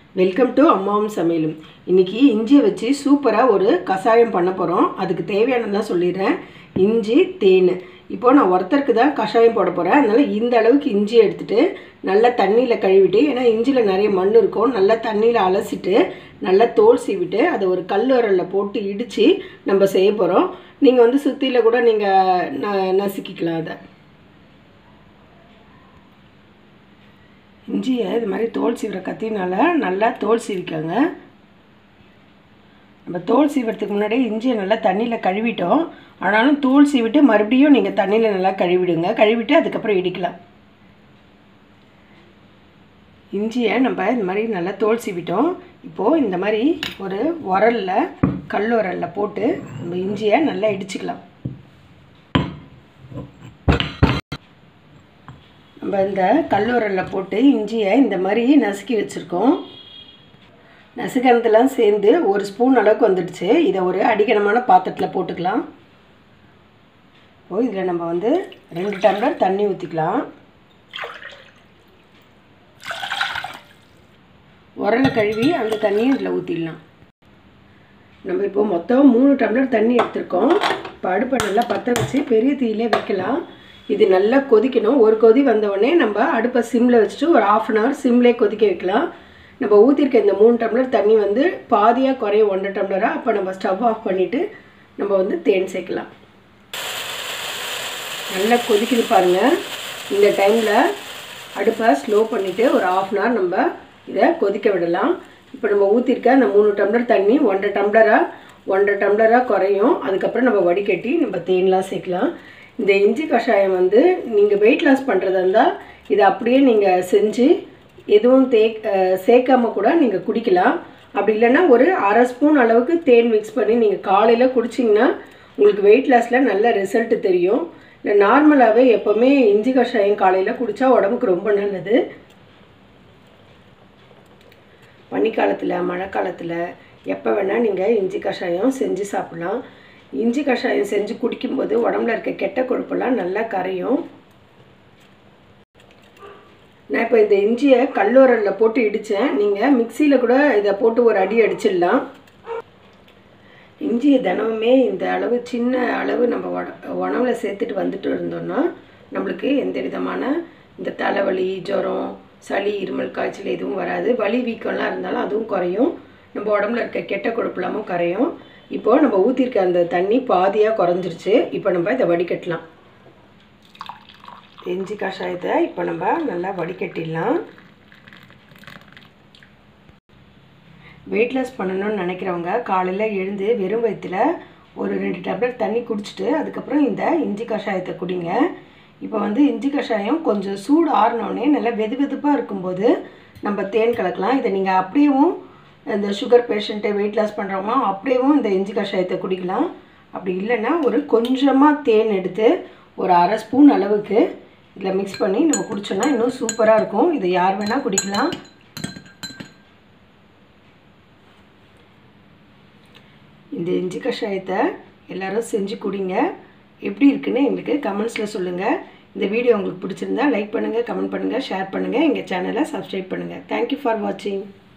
welcome to அம்மாவும் சமையலும் இன்றைக்கி இஞ்சியை வச்சு சூப்பராக ஒரு கஷாயம் பண்ண போகிறோம் அதுக்கு தேவையானதான் சொல்லிடுறேன் இஞ்சி தேன் இப்போ நான் ஒருத்தருக்கு தான் கஷாயம் போட போகிறேன் அதனால் இந்த அளவுக்கு இஞ்சியை எடுத்துகிட்டு நல்லா தண்ணியில் கழுவிட்டு ஏன்னா இஞ்சியில் நிறைய மண் இருக்கும் நல்லா தண்ணியில் அலசிட்டு நல்லா தோல் சீவிட்டு அதை ஒரு கல் உரலில் போட்டு இடித்து நம்ம செய்ய போகிறோம் நீங்கள் வந்து சுத்தியில் கூட நீங்கள் ந நசுக்கிக்கலாம் அதை இஞ்சியை இது மாதிரி தோல் சீவுற கத்தினால நல்லா தோல் சீவிக்கோங்க நம்ம தோல் சீவுறதுக்கு முன்னாடியே இஞ்சியை நல்லா தண்ணியில் கழுவிட்டோம் ஆனாலும் தோல் சீவிட்டு மறுபடியும் நீங்கள் தண்ணியில் நல்லா கழுவிடுங்க கழுவிட்டு அதுக்கப்புறம் இடிக்கலாம் இஞ்சியை நம்ம இந்த மாதிரி நல்லா தோல் சீவிட்டோம் இப்போது இந்த மாதிரி ஒரு உரலில் கல் உரலில் போட்டு நம்ம இஞ்சியை நல்லா இடிச்சுக்கலாம் நம்ம இந்த கல்லுரலில் போட்டு இஞ்சியை இந்த மாதிரி நசுக்கி வச்சுருக்கோம் நசுக்கிறதுலாம் சேர்ந்து ஒரு ஸ்பூன் அளவுக்கு வந்துடுச்சு இதை ஒரு அடிக்கணமான பாத்திரத்தில் போட்டுக்கலாம் இப்போ இதில் நம்ம வந்து ரெண்டு டம்ளர் தண்ணி ஊற்றிக்கலாம் உரலை கழுவி அந்த தண்ணியும் இதில் ஊற்றிடலாம் நம்ம இப்போ மொத்தம் மூணு டம்ளர் தண்ணி எடுத்திருக்கோம் இப்போ அடுப்பை நல்லா பற்ற வச்சு பெரிய தீயிலே வைக்கலாம் இது நல்லா கொதிக்கணும் ஒரு கொதி வந்தவுடனே நம்ம அடுப்பை சிம்மில் வச்சுட்டு ஒரு ஆஃப் அன் ஹவர் சிம்லே கொதிக்க வைக்கலாம் நம்ம ஊற்றிருக்க இந்த மூணு டம்ளர் தண்ணி வந்து பாதியாக குறைய ஒன்றரை டம்ளராக அப்போ நம்ம ஸ்டவ் ஆஃப் பண்ணிவிட்டு நம்ம வந்து தேன் சேர்க்கலாம் நல்லா கொதிக்குது பாருங்கள் இந்த டைமில் அடுப்பை ஸ்லோ பண்ணிவிட்டு ஒரு ஆஃப் அன் ஹவர் நம்ம இதை கொதிக்க விடலாம் இப்போ நம்ம ஊற்றிருக்க அந்த மூணு டம்ளர் தண்ணி ஒன்றரை டம்ளராக ஒன்றரை டம்ளராக குறையும் அதுக்கப்புறம் நம்ம வடிகட்டி நம்ம தேன்லாம் சேர்க்கலாம் இந்த இஞ்சி கஷாயம் வந்து நீங்கள் வெயிட் லாஸ் பண்ணுறதா இருந்தால் இதை அப்படியே நீங்கள் செஞ்சு எதுவும் தே சேர்க்காம கூட நீங்கள் குடிக்கலாம் அப்படி இல்லைன்னா ஒரு அரை ஸ்பூன் அளவுக்கு தேன் மிக்ஸ் பண்ணி நீங்கள் காலையில் குடிச்சிங்கன்னா உங்களுக்கு வெயிட் லாஸில் நல்ல ரிசல்ட்டு தெரியும் இல்லை நார்மலாகவே எப்போவுமே இஞ்சி கஷாயம் காலையில் குடித்தா உடம்புக்கு ரொம்ப நல்லது பனிக்காலத்தில் மழை காலத்தில் எப்போ வேணால் நீங்கள் இஞ்சி கஷாயம் செஞ்சு சாப்பிட்லாம் இஞ்சி கஷாயம் செஞ்சு குடிக்கும்போது உடம்புல இருக்க கெட்ட கொழுப்பெல்லாம் நல்லா கரையும் நான் இப்போ இந்த இஞ்சியை கல்லூரலில் போட்டு இடித்தேன் நீங்கள் மிக்சியில் கூட இதை போட்டு ஒரு அடி அடிச்சிடலாம் இஞ்சியை தினமுமே இந்த அளவு சின்ன அளவு நம்ம உட உணவுல சேர்த்துட்டு வந்துட்டு இருந்தோம்னா நம்மளுக்கு எந்த விதமான இந்த தலைவலி ஜுரம் சளி இருமல் காய்ச்சல் எதுவும் வராது வலி வீக்கம்லாம் இருந்தாலும் அதுவும் குறையும் நம்ம உடம்புல இருக்க கெட்ட கொழுப்புலாமும் கரையும் இப்போது நம்ம ஊற்றிருக்க அந்த தண்ணி பாதியாக குறைஞ்சிருச்சு இப்போ நம்ம இதை வடிகட்டலாம் இஞ்சி கஷாயத்தை இப்போ நம்ம நல்லா வடிகட்டிடலாம் வெயிட் லாஸ் பண்ணணும்னு நினைக்கிறவங்க காலையில் எழுந்து வெறும் வயிற்றில் ஒரு ரெண்டு டம்ளர் தண்ணி குடிச்சிட்டு அதுக்கப்புறம் இந்த இஞ்சி கஷாயத்தை குடிங்க இப்போ வந்து இஞ்சி கஷாயம் கொஞ்சம் சூடு ஆறினோடனே நல்லா வெது வெதுப்பாக இருக்கும்போது நம்ம தேன் கலக்கலாம் இதை நீங்கள் அப்படியேவும் இந்த சுகர் பேஷண்ட்டு வெயிட் லாஸ் பண்ணுறவங்க அப்படியேவும் இந்த இஞ்சி கஷாயத்தை குடிக்கலாம் அப்படி இல்லைன்னா ஒரு கொஞ்சமாக தேன் எடுத்து ஒரு அரை ஸ்பூன் அளவுக்கு இதில் மிக்ஸ் பண்ணி நம்ம குடிச்சோன்னா இன்னும் சூப்பராக இருக்கும் இதை யார் வேணால் குடிக்கலாம் இந்த இஞ்சி கஷாயத்தை எல்லோரும் செஞ்சு குடிங்க எப்படி இருக்குன்னு எங்களுக்கு கமெண்ட்ஸில் சொல்லுங்கள் இந்த வீடியோ உங்களுக்கு பிடிச்சிருந்தா லைக் பண்ணுங்கள் கமெண்ட் பண்ணுங்கள் ஷேர் பண்ணுங்கள் எங்கள் சேனலை சப்ஸ்கிரைப் பண்ணுங்கள் தேங்க்யூ ஃபார் வாட்சிங்